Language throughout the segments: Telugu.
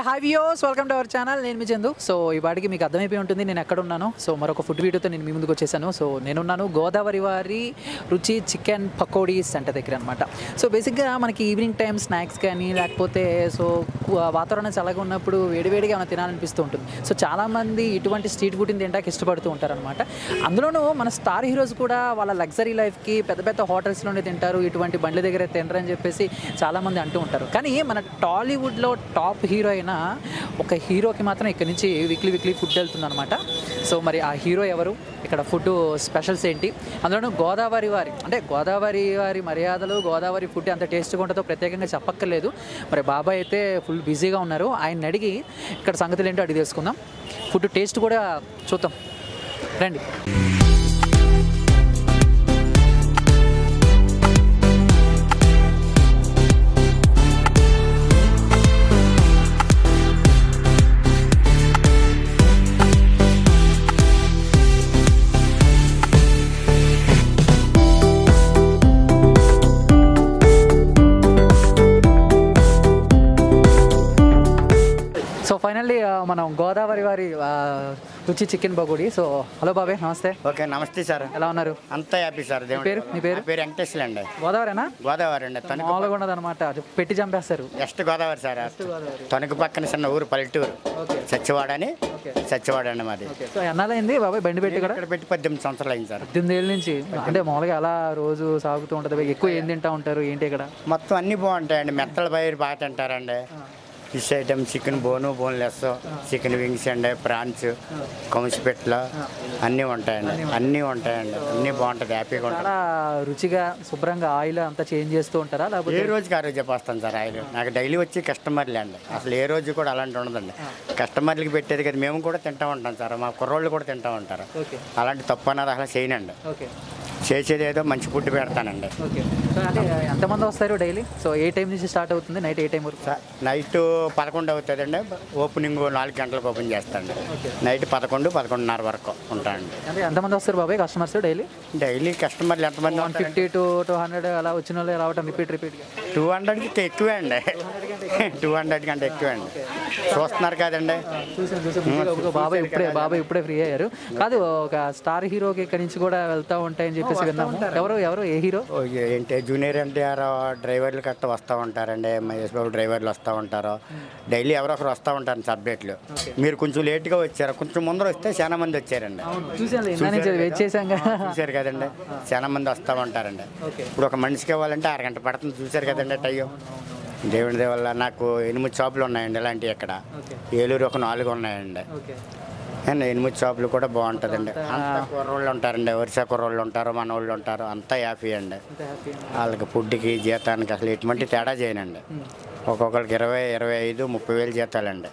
Hi views welcome to our channel నేను మీ చందు సో ఈ వాటికి మీకు అర్థమైపోయి ఉంటుంది నేను ఎక్కడ ఉన్నాను సో మరొక ఫుడ్ వీడియోతో నేను మీ ముందుకు వచ్చేసాను సో నేనున్నాను గోదావరి వారి రుచి చికెన్ పకోడీ సెంటర్ దగ్గర అనమాట సో బేసిక్గా మనకి ఈవినింగ్ టైం స్నాక్స్ కానీ లేకపోతే సో కు- వాతావరణం చల్లగా ఉన్నప్పుడు వేడివేడిగా ఏమైనా తినాలనిపిస్తూ ఉంటుంది సో చాలామంది ఇటువంటి స్ట్రీట్ ఫుడ్ని తింటానికి ఇష్టపడుతూ ఉంటారనమాట అందులోనూ మన స్టార్ హీరోస్ కూడా వాళ్ళ లగ్జరీ లైఫ్కి పెద్ద పెద్ద హోటల్స్లోనే తింటారు ఇటువంటి బండ్ల దగ్గర తినరని చెప్పేసి చాలామంది అంటూ ఉంటారు కానీ మన టాలీవుడ్లో టాప్ హీరో అయిన ఒక హీరోకి మాత్రం ఇక్కడ నుంచి వీక్లీ వీక్లీ ఫుడ్ వెళ్తుంది అనమాట సో మరి ఆ హీరో ఎవరు ఇక్కడ ఫుడ్ స్పెషల్స్ ఏంటి అందులోనూ గోదావరి వారి అంటే గోదావరి వారి మర్యాదలు గోదావరి ఫుడ్ అంత టేస్ట్గా ఉంటుందో ప్రత్యేకంగా చెప్పక్కర్లేదు మరి బాబాయ్ అయితే ఫుల్ బిజీగా ఉన్నారు ఆయన అడిగి ఇక్కడ సంగతులు ఏంటో అడిగి తెలుసుకుందాం ఫుడ్ టేస్ట్ కూడా చూద్దాం రండి సో ఫైనల్లీ మనం గోదావరి వారి ఆ, రుచి చికెన్ బగుడి సో హలో బాబాయ్ నమస్తే ఓకే నమస్తే సార్ ఎలా ఉన్నారు అంతా హ్యాపీ సార్ దేవుడి పేరు? వల్ల. మీ పేరు? నా పేరు వెంకటేశ్వర అండి గోదావరేనా గోదావరి అండి తణుకు మామూలుగా ఉండదు అనమాట పెట్టి చంపేస్తారు వెస్ట్ గోదావరి సార్ గోదావరి తణుకు పక్కన చిన్న ఊరు పల్లెటూరు ఓకే సత్యవాడ అని ఓకే సత్యవాడ అండి మాది ఓకే సో ఎన్నాలైంది బాబాయ్ బండి పెట్టి కూడా ఇక్కడ పెట్టి పద్దెనిమిది సంవత్సరాలు అయింది సార్ పద్దెనిమిది ఏళ్ళ నుంచి అంటే మామూలుగా అలా రోజు సాగుతూ ఉంటుంది ఎక్కువ ఏం తింటా ఉంటారు ఏంటి ఇక్కడ మొత్తం అన్నీ బాగుంటాయండి మెత్తల బయలు బాగా తింటారండి fish item chicken bone boneless chicken wings అండి ప్రాన్స్ కంసిపెట్లు అన్నీ ఉంటాయండి అన్నీ ఉంటాయండి అన్నీ బాగుంటుంది హ్యాపీగా ఉంటుంది చాలా రుచిగా శుభ్రంగా ఆయిల్ అంతా చేంజ్ చేస్తూ ఉంటారా లేకపోతే ఏ రోజుకి ఆ రోజు చెప్పేస్తాను సార్ ఆయిల్ నాకు డైలీ వచ్చి కస్టమర్లే అండి అసలు ఏ రోజు కూడా అలాంటి ఉండదండి కస్టమర్లకి పెట్టేది కదా మేము కూడా తింటూ ఉంటాం సార్ మా కుర్రోళ్ళు కూడా తింటూ ఉంటారు ఓకే అలాంటి తప్పు అన్నది అసలు చేయనండి ఓకే చేసేది ఏదో మంచి ఫుడ్ పెడతానండి ఓకే సో అంటే ఎంతమంది వస్తారు డైలీ సో ఏ టైం నుంచి స్టార్ట్ అవుతుంది నైట్ ఏ టైం వరకు స- నైట్ పదకొండు అవుతుందండి ఓపెనింగ్ నాలుగు గంటలకు ఓపెన్ చేస్తాండి ఓకే నైట్ పదకొండు పదకొండున్నర వరకు ఉంటానండి అంటే ఎంతమంది వస్తారు బాబాయ్ కస్టమర్స్ డైలీ డైలీ కస్టమర్లు ఎంతమంది one fifty to two hundred అలా వచ్చిన వాళ్ళు రావటం రిపీట్ రిపీట్గా టూ హండ్రెడ్కి ఎక్కువే అండి టూ హండ్రెడ్ కంటే ఎక్కువే అండి చూస్తున్నారు కదండి చూసాను చూసాను బాబాయ్ ఇప్పుడే బాబాయ్ ఇప్పుడే ఫ్రీ అయ్యారు కాదు ఒక స్టార్ హీరోకి ఇక్కడ నుంచి కూడా వెళ్తా ఉంటాయని చెప్పేసి విన్నాము ఎవరు ఎవరు ఏ హీరో ఓ, ఏంటి జూనియర్ ఎన్టీఆర్ డ్రైవర్లు కట్ట వస్తూ ఉంటారండి మహేష్ బాబు డ్రైవర్లు వస్తూ ఉంటారు డైలీ ఎవరో ఒకరు వస్తూ ఉంటారు సబ్జెక్టులు మీరు కొంచెం లేట్గా వచ్చారు కొంచెం ముందర వస్తే చాలా మంది వచ్చారండి అవును చూసాను ఇందా నుంచి వెయిట్ చేశాం కదా చూశారు కదండి చాలా మంది వస్తూ ఉంటారండి ఓకే ఇప్పుడు ఒక మనిషికి ఇవ్వాలంటే అరగంట పడుతుంది చూశారు కదండి టైం దేవుడి దయ వల్ల నాకు ఎనిమిది షాపులు ఉన్నాయండి ఇలాంటివి ఇక్కడ ఓకే ఏలూరు ఒక నాలుగు ఉన్నాయండి ఓకే అండ్ ఎనిమిది షాపులు కూడా బాగుంటుందండి అంతా కుర్రోళ్ళు ఉంటారండి వరుస కుర్రోళ్ళు ఉంటారు మన వాళ్ళు ఉంటారు అంతా హ్యాపీ అండి అంత హ్యాపీ వాళ్ళకి ఫుడ్కి జీతానికి అసలు ఎటువంటి తేడా చేయనండి ఒక్కొక్కరికి ఇరవై ఇరవై ఐదు ముప్పై వేలు జీతాలండి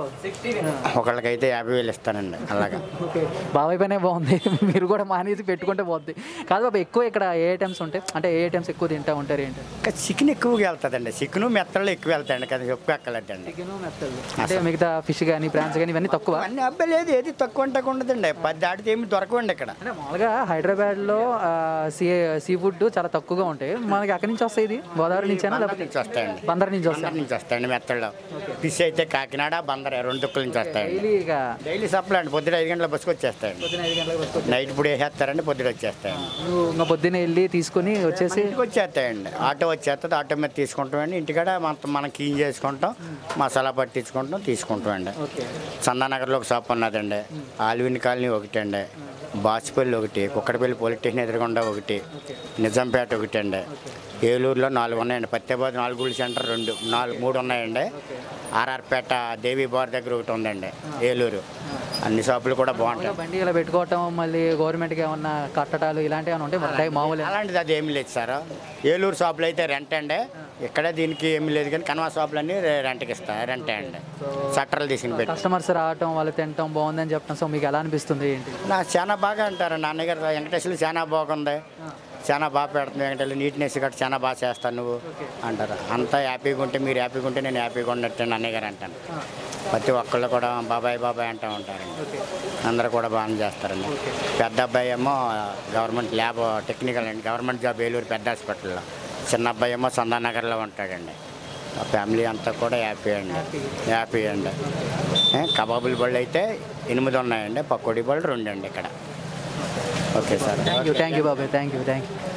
ఒకళ్ళకైతే యాభై వేలు ఇస్తానండి అలాగా ఓకే బాబాయ్ పైనే బాగుంది మీరు కూడా మానేసి పెట్టుకుంటే బాగుంది కాదు బాబా ఎక్కువ ఇక్కడ ఏ ఐటమ్స్ ఉంటాయి అంటే ఏ ఐటమ్స్ ఎక్కువ తింటా ఉంటారు ఏంటి ఇంకా చికెన్ ఎక్కువగా వెళ్తుందండి చికెన్ మెత్తలు ఎక్కువ వెళ్తాయండి కదా చెప్పుకోక్కర్లేదండి చికెన్ మెత్తలు అంటే మిగతా ఫిష్ కానీ ప్రాన్స్ కానీ ఇవన్నీ తక్కువ అన్ని అబ్బాయి లేదు ఏది తక్కువ అంటే ఉండదండి పది దాటితే ఏమి దొరకవండి ఇక్కడ అంటే మామూలుగా హైదరాబాద్లో సీ సీ ఫుడ్ చాలా తక్కువగా ఉంటాయి మనకి అక్కడి నుంచి వస్తాయి ఇది గోదావరి నుంచేనా లేకపోతే నుంచి వస్తాయండి బందర్ నుంచి వస్తాయి బందర్ నుంచి వస్తాయండి మెత్తళ్ళు ఫిష్ అయితే కాకినాడ బందర్ రెండు దుక్కుల నుంచి వస్తాయండి డైలీ ఇక డైలీ సప్లై అండి పొద్దున ఐదు గంటల బస్సుకు వచ్చేస్తాయండి పొద్దున ఐదు గంటలకు వస్తుంది నైట్ ఇప్పుడు వేసేస్తారండి పొద్దున వచ్చేస్తాయండి నువ్వు ఇంకా పొద్దున్న వెళ్ళి తీసుకొని వచ్చేసి ఇంటికి వచ్చేస్తాయండి ఆటో వచ్చేస్తుంది ఆటో మీద తీసుకుంటామండి ఇంటికాడ మనం మనం క్లీన్ చేసుకుంటాం మసాలా పట్టించుకుంటాం తీసుకుంటామండి ఓకే చందానగర్లో ఒక షాప్ ఉన్నదండి ఆల్విన్ కాలనీ ఒకటి అండి బాచిపల్లి ఒకటి కుక్కడపల్లి పోలీస్ స్టేషన్ ఎదురుగుండా ఒకటి నిజాంపేట ఒకటి అండి ఏలూరులో నాలుగు ఉన్నాయండి పత్తేబాద్ నాలుగు గుడి సెంటర్ రెండు నాలుగు మూడు ఉన్నాయండి ఆర్ఆర్పేట దేవి బార్ దగ్గర ఒకటి ఉందండి ఏలూరు అన్ని షాపులు కూడా బాగుంటాయి బండి ఇలా పెట్టుకోవటం మళ్ళీ గవర్నమెంట్కి ఏమన్నా కట్టడాలు ఇలాంటివి ఏమైనా ఉంటాయి మరి మామూలు అలాంటిది అది ఏమి లేదు సార్ ఏలూరు షాపులు అయితే రెంట్ అండి ఇక్కడ దీనికి ఏమి లేదు కానీ కన్వా షాపులు అన్నీ రెంట్కి ఇస్తా రెంటే అండి షట్టర్లు తీసుకుని పెట్టి కస్టమర్స్ రావటం వాళ్ళు తినటం బాగుందని చెప్పడం సో మీకు ఎలా అనిపిస్తుంది ఏంటి నాకు చాలా బాగా అంటారు నాన్నగారు వెంకటేశ్వరులు చాలా బాగుంది చాలా బాగా పెడుతుంది వెంకటేశ్వరులు నీట్నెస్ గట్రా చాలా బాగా చేస్తాను నువ్వు అంటారు అంతా హ్యాపీగా ఉంటే మీరు హ్యాపీగా ఉంటే నేను హ్యాపీగా ఉన్నట్టు అన్నయ్య గారు అంటాను ప్రతి ఒక్కళ్ళు కూడా బాబాయ్ బాబాయ్ అంటూ ఉంటారండి ఓకే అందరూ కూడా బాగానే చేస్తారండి పెద్ద అబ్బాయి ఏమో గవర్నమెంట్ ల్యాబ్ టెక్నికల్ అండి గవర్నమెంట్ జాబ్ ఏలూరు పెద్ద హాస్పిటల్లో చిన్న అబ్బాయి ఏమో సందానగర్లో ఉంటాడండి ఆ ఫ్యామిలీ అంతా కూడా హ్యాపీ అండి హ్యాపీ అండి ఏ, కబాబుల బళ్ళు అయితే ఎనిమిది ఉన్నాయండి పకోడీ బళ్ళు రెండు అండి ఇక్కడ okay sir thank you thank you బాబాయ్ థ్యాంక్ యూ థ్యాంక్ యూ